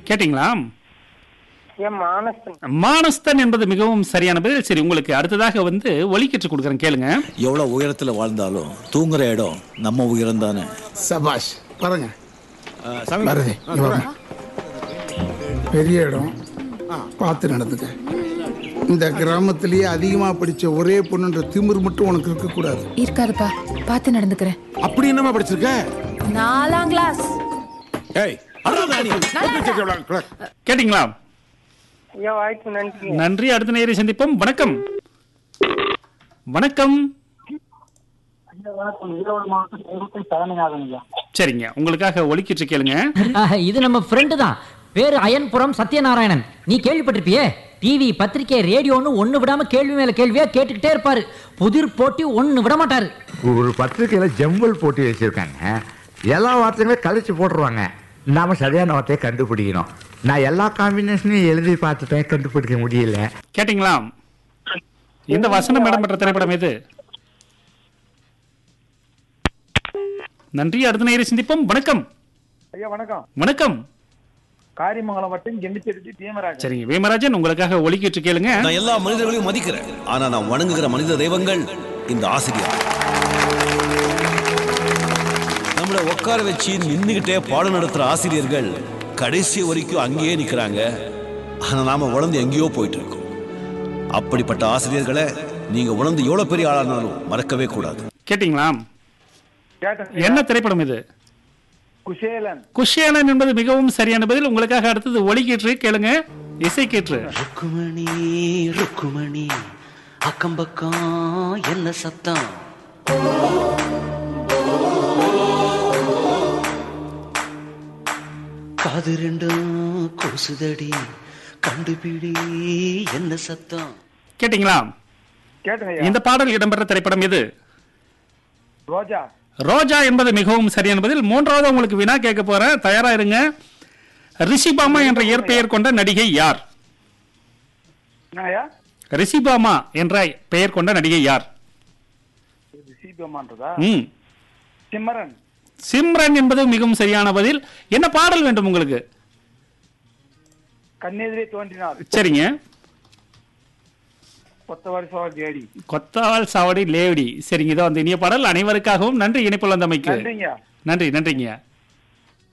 கேட்டிங்களா என் மானஸ்தன் மானஸ்தன் என்பது மிகவும் சரியான பதில் சரி உங்களுக்கு அடுத்ததாக வந்து ஒலிக்கற்று கொடுக்குறேன் கேளுங்க எவ்வளவு உயரத்துல வாழ்ந்தாலும் தூங்குற இடம் நம்ம உயரம் தானே சபாஷ் பாருங்க வருது இங்க வாங்க. பெரிய இடம் பார்த்து நடந்துக்க இந்த கிராமத்திலேயே அதிகமா படிச்ச ஒரே பொண்ணுன்ற திமிர் மட்டும் உனக்கு இருக்கக்கூடாது இருக்காதுப்பா பார்த்து நடந்துக்கிறேன் அப்படி என்னமா படிச்சிருக்க நாலாம் கிளாஸ் ஏய் கேட்டிங்களா ஐயா வாய்ப்பு நன்றி நன்றி அடுத்த நேரை சந்திப்போம் வணக்கம் வணக்கம் சரிங்க உங்களுக்காக ஒலிக்கிட்டு கேளுங்க ஆஹ், இது நம்ம ஃப்ரெண்டு தான் பேரு அயன்புரம் சத்யநாராயணன் நீ கேள்விப்பட்டிருப்பியே டிவி பத்திரிக்கை ரேடியோன்னு ஒண்ணு விடாம கேள்வி மேல கேள்வியா கேட்டுக்கிட்டே இருப்பாரு புதிர் போட்டி ஒண்ணு விட மாட்டாரு ஒரு பத்திரிக்கையில ஜம்பல் போட்டி வச்சிருக்காங்க எல்லா வார்த்தைகளும் கழிச்சு போட்டுருவாங்க நாம சரியான வார்த்தையை கண்டுபிடிக்கணும் நான் எல்லா காம்பினேஷனையும் எழுதி பார்த்துட்டேன் கண்டுபிடிக்க முடியல கேட்டிங்களா இந்த வசனம் இடம்பெற்ற திரைப்படம் எது நன்றி அடுத்த நேரை சந்திப்போம் வணக்கம் ஐயா வணக்கம் வணக்கம் காரிமங்கலம் வட்டம் கெண்டிச்செட்டி தீமராஜ் சரிங்க வேமராஜன் உங்களுக்காக ஒலிக்கிட்டு கேளுங்க நான் எல்லா மனிதர்களையும் மதிக்கிறேன் ஆனா நான் வணங்குகிற மனித தெய்வங்கள் இந்த ஆசிரியர் நம்மள உட்கார வச்சு நின்னுகிட்டே பாடம் நடத்துற ஆசிரியர்கள் கடைசி வரைக்கும் அங்கேயே நிக்கிறாங்க ஆனா நாம உணர்ந்து எங்கேயோ போயிட்டு இருக்கோம் அப்படிப்பட்ட ஆசிரியர்களை நீங்க உணர்ந்து எவ்வளவு பெரிய ஆளானாலும் மறக்கவே கூடாது கேட்டிங்களா கேட்டேன் என்ன திரைப்படம் இது குசேலன் குஷியானன் என்பது மிகவும் சரியான பதில் உங்களுக்காக அடுத்தது ஒலிக்கிட்டு கேளுங்க இசை கேற்று ருக்குமணி ருக்குமணி அக்கம் பக்கம் என்ன சத்தம் காது ரெண்டும் கூசுதடி கண்டுபிடி என்ன சத்தம் கேட்டிங்களா கேட்டேன் ஐயா இந்த பாடல் இடம்பெற்ற திரைப்படம் எது ரோஜா ரோஜா என்பது மிகவும் சரியான பதில் மூன்றாவது உங்களுக்கு வினா கேட்க போறேன் தயாரா இருங்க ரிஷிபாமா என்ற இயற்பெயர் கொண்ட நடிகை யார் என்ன ஐயா ரிஷிபாமா என்ற பெயர் கொண்ட நடிகை யார் சிபிஎம்ன்றதா ம் சிம்மரன் சிம்ரன் என்பது மிகவும் சரியான பதில் என்ன பாடல் வேண்டும் உங்களுக்கு கண்ணெதிரே தோன்றினார் சரிங்க கொத்த வருஷம் தேடி கொத்தால் சாவடி லேவடி சரிங்க இதோ அந்த இனிய பாடல் அனைவருக்காகவும் நன்றி இணைப்பில் வந்தமைக்கு நன்றிங்க நன்றி நன்றிங்க